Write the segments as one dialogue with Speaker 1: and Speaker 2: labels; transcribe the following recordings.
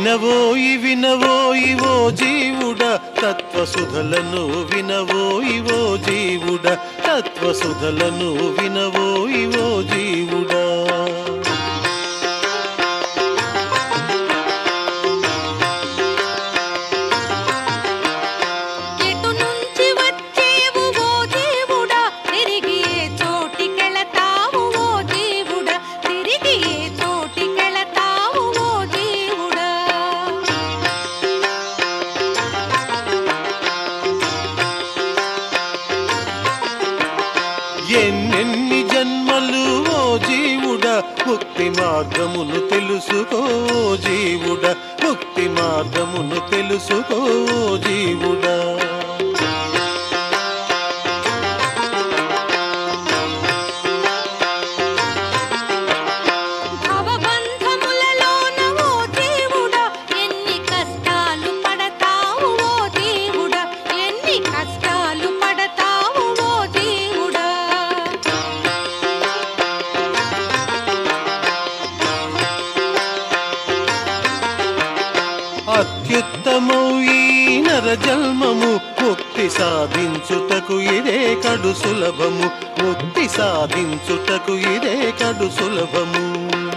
Speaker 1: వినవోయి వినవోయి ఓ జీవుడ తత్వసుధలను వినవోయి ఓ జీవుడ తత్వసుధలను వినవోయి ఓ జీవుడా
Speaker 2: ఎటు నుంచి వచ్చేవు ఓ దేవుడా తిరిగి ఏ చోటికెళతావు ఓ దేవుడా తిరిగి ఏ చోటికెళతావు ఓ దేవుడా
Speaker 1: ఎన్నెన్ని జన్మలు ఓ జీవుడ ముక్తి మార్గమును తెలుసుకో ఓ జీవుడ ముక్తి మార్గమును తెలుసుకో ఓ జీవుడా
Speaker 2: భవబంధములలోన ఓ దేవుడా ఎన్ని కష్టాలు పడతావు ఓ దేవుడా ఎన్ని కష్టాలు పడతావు ఓ దేవుడా
Speaker 1: అత్యుత్తమౌ ఈ నర జన్మము ముక్తి సాధించుటకు ఇదే కడు సులభము ముక్తి సాధించుటకు ఇదే కడు సులభము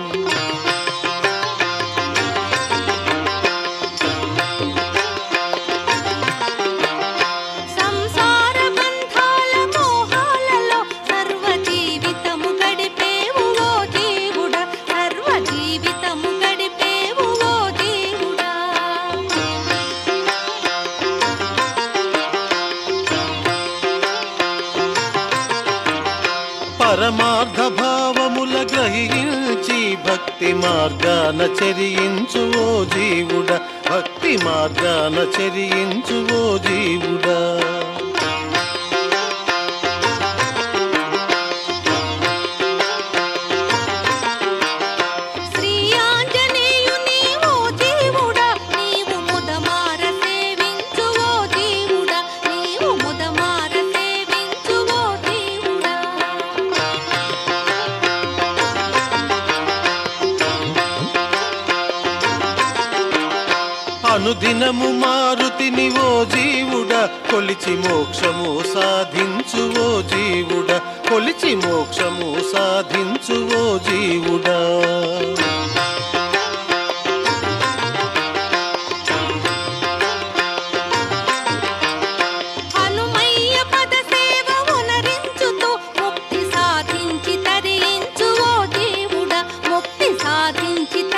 Speaker 2: సంసార బంధాల మోహాలలో సర్వ జీవితము గడిపేవు ఓ దేవుడా సర్వ జీవితము గడిపేవు ఓ దేవుడా
Speaker 1: పరమార్థ భావముల గ్రహించి భక్తి మార్గాన చెరియించు ఓ జీవుడ భక్తి మార్గాన చెరియించు ఓ జీవుడా
Speaker 2: శ్రీ ఆంజనేయుని ఓ దేవుడా నీవు ముదమార సేవించు ఓ దేవుడా నీవు ముదమార సేవించు ఓ దేవుడా
Speaker 1: అనుదినము మారుతిని ఓ జీవుడ కొలిచి మోక్షము సాధించు ఓ జీవుడ కొలిచి మోక్షము సాధించు ఓ జీవుడా
Speaker 2: హనుమయ్య పద సేవ ఉనరించుతూ ముక్తి సాధించి తరించు ఓ దేవుడా ముక్తి సాధించి